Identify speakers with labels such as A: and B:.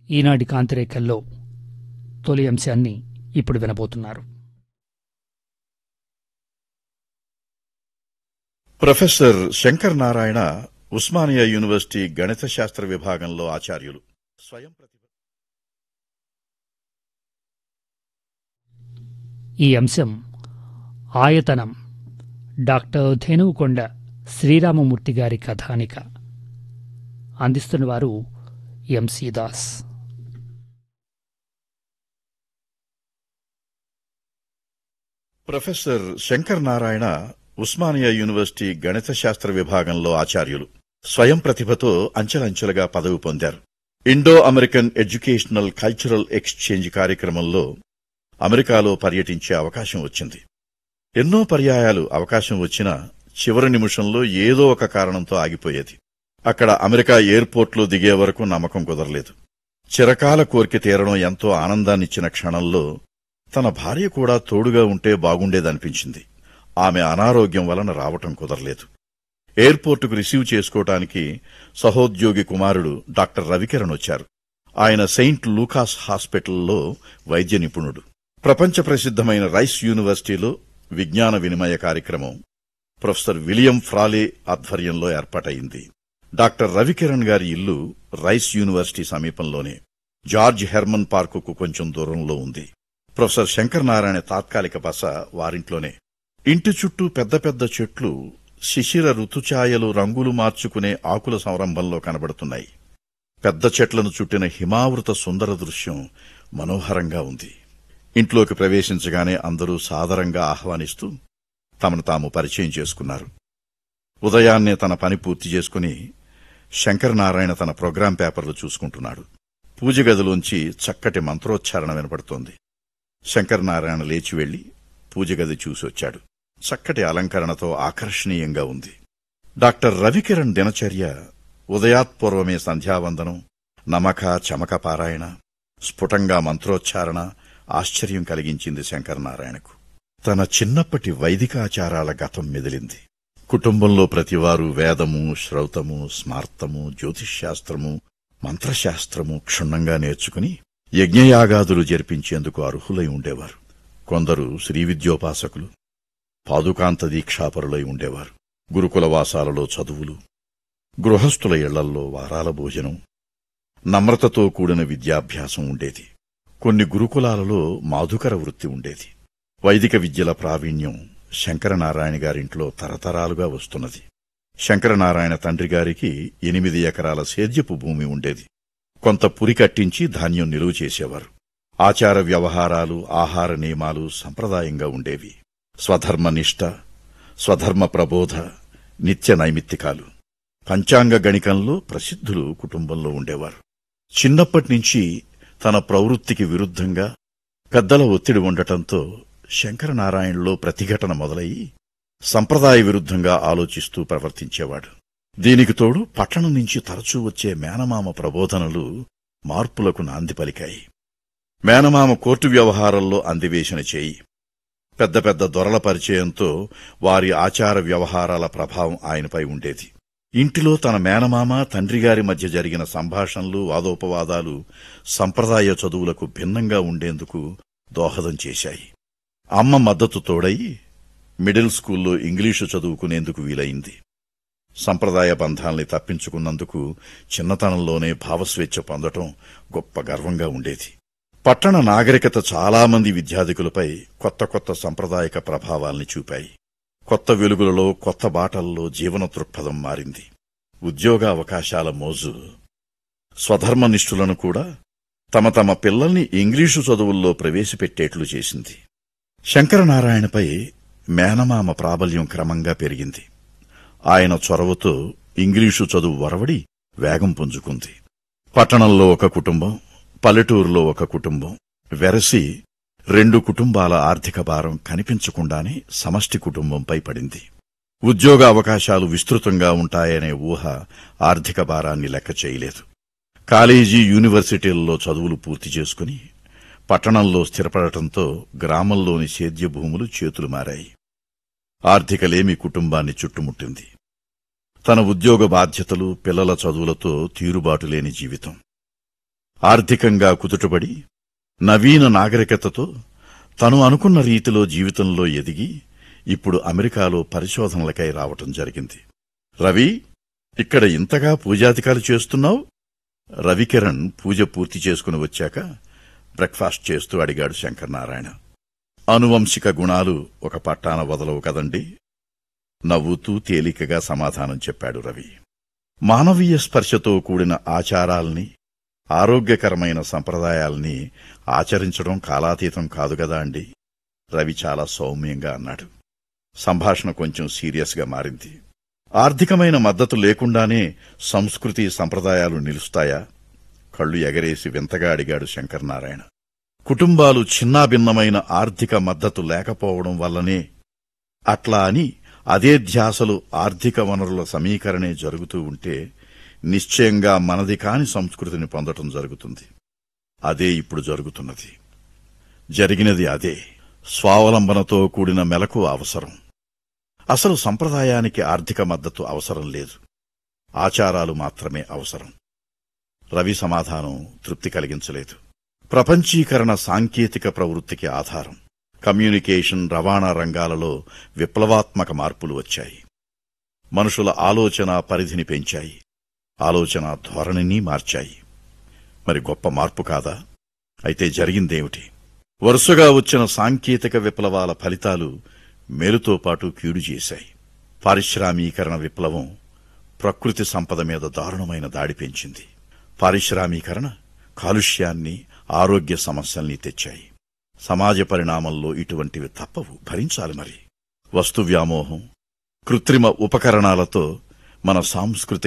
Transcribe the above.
A: ఈనాటి కాంతిరేఖల్లో తొలి అంశాన్ని ఇప్పుడు వినబోతున్నారు
B: ప్రొఫెసర్ శంకర్ నారాయణ ఉస్మానియా యూనివర్సిటీ గణిత శాస్త్ర విభాగంలో ఆచార్యులు స్వయం ప్రతిభ
A: ఈ అంశం ఆయతనం డాక్టర్ ధేనుకొండ శ్రీరామమూర్తి గారి కథానిక అందిస్తున్నవారు MC Das
B: professor Shankar Narayana Osmania university గణిత శాస్త్ర విభాగంలో ఆచార్యులు స్వయం ప్రతిభతో అంచెలంచెలుగా పదవి పొందారు Indo American educational cultural exchange కార్యక్రమంలో అమెరికాలో పర్యటించే అవకాశం వచ్చింది ఎన్నో పర్యాయాలు అవకాశం వచ్చినా చివరి నిమిషంలో ఏదో ఒక కారణంతో ఆగిపోయేది అక్కడ అమెరికా ఎయిర్పోర్ట్లో దిగే వరకు నమ్మకం కుదరలేదు చిరకాల కోరిక తీరడం ఎంతో ఆనందాన్నిచ్చిన క్షణంలో తన భార్య కూడా తోడుగా ఉంటే బాగుండేదనిపించింది ఆమె అనారోగ్యం వలన రావటం కుదరలేదు ఎయిర్పోర్టుకు రిసీవ్ చేసుకోవటానికి సహోద్యోగి కుమారుడు డాక్టర్ రవికిరణ్ వచ్చారు ఆయన సెయింట్ లూకాస్ హాస్పిటల్లో వైద్య నిపుణుడు ప్రపంచ ప్రసిద్ధమైన రైస్ యూనివర్సిటీలో విజ్ఞాన వినిమయ కార్యక్రమం ప్రొఫెసర్ విలియం ఫ్రాలే ఆధ్వర్యంలో ఏర్పాటైంది డాక్టర్ రవికిరణ్ గారి ఇల్లు రైస్ యూనివర్సిటీ సమీపంలోనే జార్జ్ హెర్మన్ పార్కుకు కొంచెం దూరంలో ఉంది ప్రొఫెసర్ శంకర్ నారాయణ తాత్కాలిక బస వారింట్లోనే ఇంటి చుట్టూ పెద్ద పెద్ద చెట్లు శిశిర ఋతుఛాయలు రంగులు మార్చుకునే ఆకుల సంరంభంలో కనబడుతున్నాయి పెద్ద చెట్లను చుట్టిన హిమావృత సుందర దృశ్యం మనోహరంగా ఉంది ఇంట్లోకి ప్రవేశించగానే అందరూ సాదరంగా ఆహ్వానిస్తూ తమను తాము పరిచయం చేసుకున్నారు ఉదయాన్నే తన పని పూర్తి చేసుకుని శంకర్ నారాయణ తన ప్రోగ్రాం పేపర్లు చూసుకుంటున్నాడు పూజ గదిలోంచి చక్కటి మంత్రోచ్చారణ వినపడుతోంది శంకర్ నారాయణ లేచి వెళ్లి పూజ గది చూసొచ్చాడు చక్కటి అలంకరణతో ఆకర్షణీయంగా ఉంది డాక్టర్ రవికిరణ్ దినచర్య ఉదయాత్పూర్వమే సంధ్యావందనం నమక చమక పారాయణ స్ఫుటంగా మంత్రోచ్చారణ ఆశ్చర్యం కలిగించింది శంకర్ నారాయణకు తన చిన్నప్పటి వైదికాచారాల గతం మెదిలింది కుటుంబంలో ప్రతివారు వేదము శ్రౌతము స్మార్తము జ్యోతిష్శాస్త్రము మంత్రశాస్త్రము క్షుణ్ణంగా నేర్చుకుని యజ్ఞయాగాదులు జరిపించేందుకు అర్హులై ఉండేవారు కొందరు శ్రీ విద్యోపాసకులు పాదుకాంత దీక్షాపరులై ఉండేవారు గురుకుల వాసాలలో చదువులు గృహస్థుల ఇళ్లల్లో వారాల భోజనం నమ్రతతో కూడిన విద్యాభ్యాసం ఉండేది కొన్ని గురుకులాలలో మాధుకర వృత్తి ఉండేది వైదిక విద్యల ప్రావీణ్యం శంకరనారాయణ గారింట్లో తరతరాలుగా వస్తున్నది శంకరనారాయణ తండ్రి గారికి ఎనిమిది ఎకరాల సేద్యపు భూమి ఉండేది కొంత పురి కట్టించి ధాన్యం నిలువ చేసేవారు ఆచార వ్యవహారాలు ఆహార నియమాలు సంప్రదాయంగా ఉండేవి స్వధర్మ నిష్ఠ స్వధర్మ ప్రబోధ నిత్య నైమిత్తికాలు పంచాంగ గణికంలో ప్రసిద్ధులు కుటుంబంలో ఉండేవారు చిన్నప్పటినుంచి తన ప్రవృత్తికి విరుద్ధంగా పెద్దల ఒత్తిడి ఉండటంతో శంకరనారాయణలో ప్రతిఘటన మొదలయ్యి సంప్రదాయ విరుద్ధంగా ఆలోచిస్తూ ప్రవర్తించేవాడు దీనికి తోడు పట్టణం నుంచి తరచూ వచ్చే మేనమామ ప్రబోధనలు మార్పులకు నాంది పలికాయి మేనమామ కోర్టు వ్యవహారంలో అందివేసిన చేయి పెద్ద పెద్ద దొరల పరిచయంతో వారి ఆచార వ్యవహారాల ప్రభావం ఆయనపై ఉండేది ఇంటిలో తన మేనమామ తండ్రిగారి మధ్య జరిగిన సంభాషణలు వాదోపవాదాలు సంప్రదాయ చదువులకు భిన్నంగా ఉండేందుకు దోహదం చేశాయి అమ్మ మద్దతు తోడయి మిడిల్ స్కూల్లో ఇంగ్లీషు చదువుకునేందుకు వీలైంది సంప్రదాయ బంధాల్ని తప్పించుకున్నందుకు చిన్నతనంలోనే భావస్వేచ్ఛ పొందటం గొప్ప గర్వంగా ఉండేది పట్టణ నాగరికత చాలామంది విద్యార్థికులపై కొత్త కొత్త సంప్రదాయక ప్రభావాల్ని చూపాయి కొత్త వెలుగులలో కొత్త బాటల్లో జీవన దృక్పథం మారింది ఉద్యోగ అవకాశాల మోజు స్వధర్మనిష్ఠులను కూడా తమ తమ పిల్లల్ని ఇంగ్లీషు చదువుల్లో ప్రవేశపెట్టేట్లు చేసింది శంకరనారాయణపై మేనమామ ప్రాబల్యం క్రమంగా పెరిగింది ఆయన చొరవతో ఇంగ్లీషు చదువు వరవడి వేగం పుంజుకుంది పట్టణంలో ఒక కుటుంబం పల్లెటూరులో ఒక కుటుంబం వెరసి రెండు కుటుంబాల ఆర్థిక భారం కనిపించకుండానే సమష్టి కుటుంబంపై పడింది ఉద్యోగ అవకాశాలు విస్తృతంగా ఉంటాయనే ఊహ ఆర్థిక భారాన్ని లెక్క చేయలేదు కాలేజీ యూనివర్సిటీల్లో చదువులు పూర్తి చేసుకుని పట్టణంలో స్థిరపడటంతో గ్రామంలోని సేద్య భూములు చేతులు మారాయి ఆర్థికలేమి కుటుంబాన్ని చుట్టుముట్టింది తన ఉద్యోగ బాధ్యతలు పిల్లల చదువులతో తీరుబాటు లేని జీవితం ఆర్థికంగా కుదుటబడి నవీన నాగరికతతో తను అనుకున్న రీతిలో జీవితంలో ఎదిగి ఇప్పుడు అమెరికాలో పరిశోధనలకై రావటం జరిగింది రవి ఇక్కడ ఇంతగా పూజాధికాలు చేస్తున్నావు రవికిరణ్ పూజ పూర్తి చేసుకుని వచ్చాక బ్రేక్ఫాస్ట్ చేస్తూ అడిగాడు శంకరనారాయణ అనువంశిక గుణాలు ఒక పట్టాన వదలవు కదండి నవ్వుతూ తేలికగా సమాధానం చెప్పాడు రవి మానవీయ స్పర్శతో కూడిన ఆచారాల్ని ఆరోగ్యకరమైన సంప్రదాయాల్ని ఆచరించడం కాలాతీతం కాదు గదా అండి రవి చాలా సౌమ్యంగా అన్నాడు సంభాషణ కొంచెం సీరియస్గా మారింది ఆర్థికమైన మద్దతు లేకుండానే సంస్కృతి సంప్రదాయాలు నిలుస్తాయా కళ్ళు ఎగరేసి వింతగా అడిగాడు శంకరనారాయణ కుటుంబాలు చిన్నాభిన్నమైన ఆర్థిక మద్దతు లేకపోవడం వల్లనే అట్లా అని అదే ధ్యాసలు ఆర్థిక వనరుల సమీకరణే జరుగుతూ ఉంటే నిశ్చయంగా మనది కాని సంస్కృతిని పొందటం జరుగుతుంది అదే ఇప్పుడు జరుగుతున్నది జరిగినది అదే స్వావలంబనతో కూడిన మెలకు అవసరం అసలు సంప్రదాయానికి ఆర్థిక మద్దతు అవసరం లేదు ఆచారాలు మాత్రమే అవసరం రవి సమాధానం తృప్తి కలిగించలేదు ప్రపంచీకరణ సాంకేతిక ప్రవృత్తికి ఆధారం కమ్యూనికేషన్ రవాణా రంగాలలో విప్లవాత్మక మార్పులు వచ్చాయి మనుషుల ఆలోచన పరిధిని పెంచాయి ఆలోచన ధోరణిని మార్చాయి మరి గొప్ప మార్పు కాదా అయితే జరిగిందేమిటి వరుసగా వచ్చిన సాంకేతిక విప్లవాల ఫలితాలు మేలుతో పాటు కీడు చేశాయి పారిశ్రామీకరణ విప్లవం ప్రకృతి సంపద మీద దారుణమైన దాడి పెంచింది పారిశ్రామీకరణ కాలుష్యాన్ని ఆరోగ్య సమస్యల్ని తెచ్చాయి సమాజ పరిణామంలో ఇటువంటివి తప్పవు భరించాలి మరి వస్తు వ్యామోహం కృత్రిమ ఉపకరణాలతో మన సాంస్కృతిక